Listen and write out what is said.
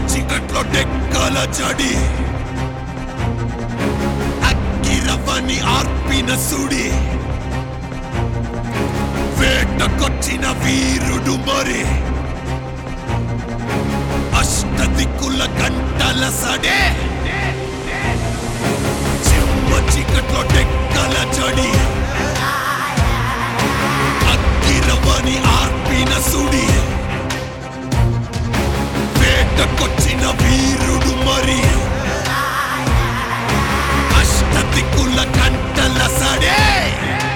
చీకట్లో డెక్కల జడి అక్కిరవని ఆర్పిన సుడి వేటకొచ్చిన వీరుడు మరి అష్ట దిక్కుల గంటల సడే చిమ్మ చీకట్లో డెక్కల జడి అక్కిరవని ఆర్పిన సుడి వేటకొచ్చిన వీరుడు మరి అష్ట దిక్కుల గంటల సడే